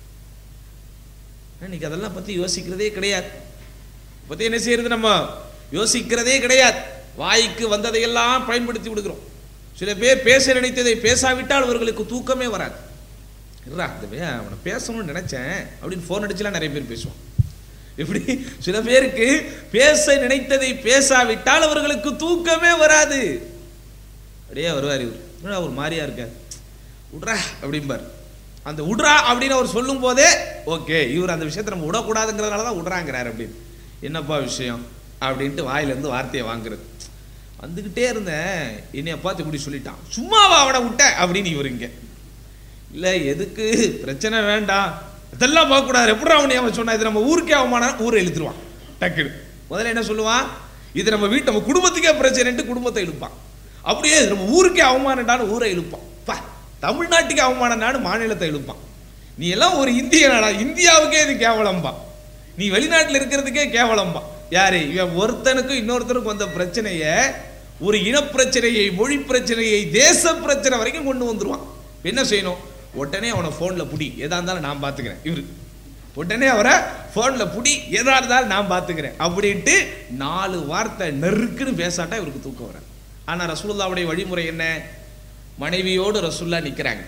இன்னைக்கு அதெல்லாம் பத்தி யோசிக்கிறதே கிடையாது பத்தி என்ன செய்யறது நம்ம யோசிக்கிறதே கிடையாது வாய்க்கு வந்ததையெல்லாம் பயன்படுத்தி விடுகிறோம் சில பேர் பேச நினைத்ததை பேசாவிட்டால் அவர்களுக்கு தூக்கமே வராது இருடா இந்த பையன் அவனை பேசணும்னு நினைச்சேன் அப்படின்னு ஃபோன் அடிச்சுலாம் நிறைய பேர் பேசுவான் இப்படி சில பேருக்கு பேச நினைத்ததை பேசாவிட்டால் அவர்களுக்கு தூக்கமே வராது அப்படியே வருவார் இவர் என்னடா ஒரு மாதிரியா இருக்க விட்றா அப்படிம்பார் அந்த விட்றா அப்படின்னு அவர் சொல்லும் போதே ஓகே இவர் அந்த விஷயத்தை நம்ம விடக்கூடாதுங்கிறதுனால தான் விட்றாங்கிறார் அப்படின்னு என்னப்பா விஷயம் அப்படின்ட்டு வாயிலேருந்து வார்த்தையை வாங்குறது வந்துக்கிட்டே இருந்தேன் என்னைய பார்த்து இப்படி சொல்லிட்டான் சும்மாவா அவனை விட்ட அப்படின்னு இவர் இங்க இல்லை எதுக்கு பிரச்சனை வேண்டாம் இதெல்லாம் பார்க்கக்கூடாது எப்படி அவனை அவன் சொன்னா இது நம்ம ஊருக்கே அவமானம் ஊரை இழுத்துருவான் டக்குனு முதல்ல என்ன சொல்லுவான் இது நம்ம வீட்டு நம்ம குடும்பத்துக்கே பிரச்சனைன்ட்டு குடும்பத்தை இழுப்பான் அப்படியே இது நம்ம ஊருக்கே அவமானம்டான்னு ஊரை இழுப்பான் பா தமிழ்நாட்டுக்கு அவமானம்டான்னு மாநிலத்தை இழுப்பான் நீ எல்லாம் ஒரு இந்திய நாடா இந்தியாவுக்கே இது கேவலம்பா நீ வெளிநாட்டில் இருக்கிறதுக்கே கேவலம்பா யாரு இவன் ஒருத்தனுக்கும் இன்னொருத்தனுக்கும் வந்த பிரச்சனைய ஒரு இனப்பிரச்சனையை மொழி பிரச்சனையை தேச பிரச்சனை வரைக்கும் கொண்டு வந்துருவான் என்ன செய்யணும் உடனே அவனை ஃபோன்ல புடி எதா இருந்தாலும் நான் பார்த்துக்கிறேன் இவரு உடனே அவரை ஃபோன்ல புடி எதா இருந்தாலும் நான் பார்த்துக்கிறேன் அப்படின்ட்டு நாலு வார்த்தை நெருக்குன்னு பேசாட்டா இவருக்கு தூக்கம் வராது ஆனா ரசூலுல்லாவுடைய வழிமுறை என்ன மனைவியோடு ரசூல்லா நிக்கிறாங்க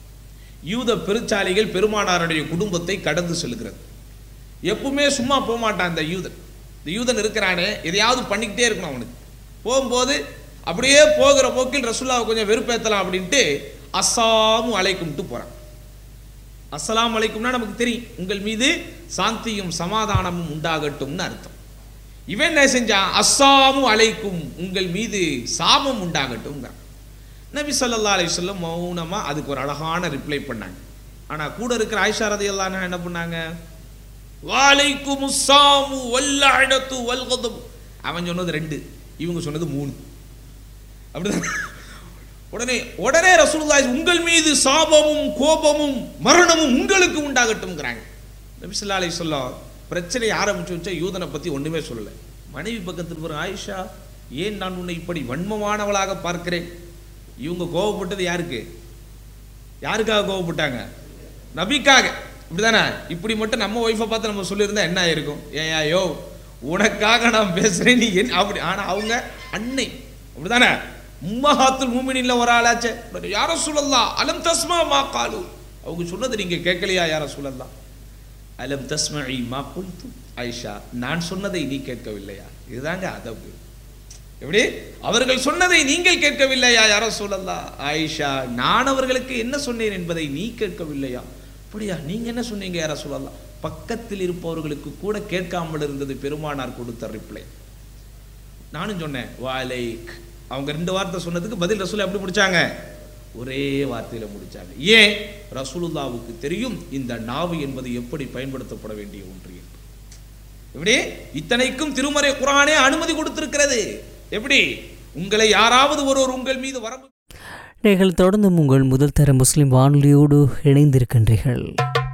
யூத பெருச்சாலிகள் பெருமானாருடைய குடும்பத்தை கடந்து செல்கிறது எப்பவுமே சும்மா போக மாட்டான் இந்த யூதன் இந்த யூதன் இருக்கிறானே எதையாவது பண்ணிக்கிட்டே இருக்கணும் அவனுக்கு போகும்போது அப்படியே போகிற போக்கில் ரசூல்லாவை கொஞ்சம் வெறுப்பேத்தலாம் அப்படின்ட்டு அஸ்ஸாமு அலைக்கும்ட்டு போறான் அஸ்ஸலாமு அலைக்கும்னா நமக்கு தெரியும் உங்கள் மீது சாந்தியும் சமாதானமும் உண்டாகட்டும்னு அர்த்தம் இவன் என்ன செஞ்சான் அஸ்ஸாமு அலைக்கும் உங்கள் மீது சாபம் உண்டாகட்டும் நபி ஸல்லல்லாஹு அலைஹி வஸல்லம் மௌனமா அதுக்கு ஒரு அழகான ரிப்ளை பண்ணாங்க ஆனா கூட இருக்கிற ஆயிஷா ரதியல்லாஹு என்ன பண்ணாங்க வாலைக்கும் உஸ்ஸாமு வல்லஅனத்து வல்கதப் அவன் சொன்னது ரெண்டு இவங்க சொன்னது மூணு அப்படிதான் உடனே உடனே ரசூலுல்லாஹி உங்கள் மீது சாபமும் கோபமும் மரணமும் உங்களுக்கு உண்டாகட்டும்ங்கிறாங்க நபி ஸல்லல்லாஹு அலைஹி வஸல்லம் பிரச்சனை ஆரம்பிச்சு வச்சா யூதனை பத்தி ஒண்ணுமே சொல்லல மனைவி பக்கத்தில் வரும் ஆயிஷா ஏன் நான் உன்னை இப்படி வன்மமானவளாக பார்க்கிறேன் இவங்க கோபப்பட்டது யாருக்கு யாருக்காக கோபப்பட்டாங்க நபிக்காக இப்படிதானே இப்படி மட்டும் நம்ம ஒய்ஃபை பார்த்து நம்ம சொல்லியிருந்தா என்ன ஆயிருக்கும் ஏன் யோ உனக்காக நான் பேசுறேன் நீ என் அப்படி ஆனா அவங்க அன்னை அப்படிதானே உம்மஹாத்துல் மூமினின்ல ஒரு ஆளாச்சே யார சொல்லலாம் அலம் தஸ்மா மா காலு அவங்க சொன்னது நீங்க கேட்கலையா யார சொல்லலாம் அலம் தஸ்மஇ மா குல்து ஆயிஷா நான் சொன்னதை நீ கேட்கவில்லையா இதுதாங்க அதவு எப்படி அவர்கள் சொன்னதை நீங்கள் கேட்கவில்லையா யாரோ சொல்லலாம் ஆயிஷா நான் அவர்களுக்கு என்ன சொன்னேன் என்பதை நீ கேட்கவில்லையா அப்படியா நீங்க என்ன சொன்னீங்க யாரோ சொல்லலாம் பக்கத்தில் இருப்பவர்களுக்கு கூட கேட்காமல் இருந்தது பெருமானார் கொடுத்த ரிப்ளை நானும் சொன்னேன் வாலைக் அவங்க ரெண்டு வார்த்தை சொன்னதுக்கு பதில் ரசூல் எப்படி முடிச்சாங்க ஒரே வார்த்தையில முடிச்சாங்க ஏன் ரசூலுல்லாவுக்கு தெரியும் இந்த நாவு என்பது எப்படி பயன்படுத்தப்பட வேண்டிய ஒன்று என்று எப்படி இத்தனைக்கும் திருமறை குரானே அனுமதி கொடுத்திருக்கிறது எப்படி உங்களை யாராவது ஒருவர் உங்கள் மீது வரம்பு நீங்கள் தொடர்ந்தும் உங்கள் முதல் தர முஸ்லிம் வானொலியோடு இணைந்திருக்கின்றீர்கள்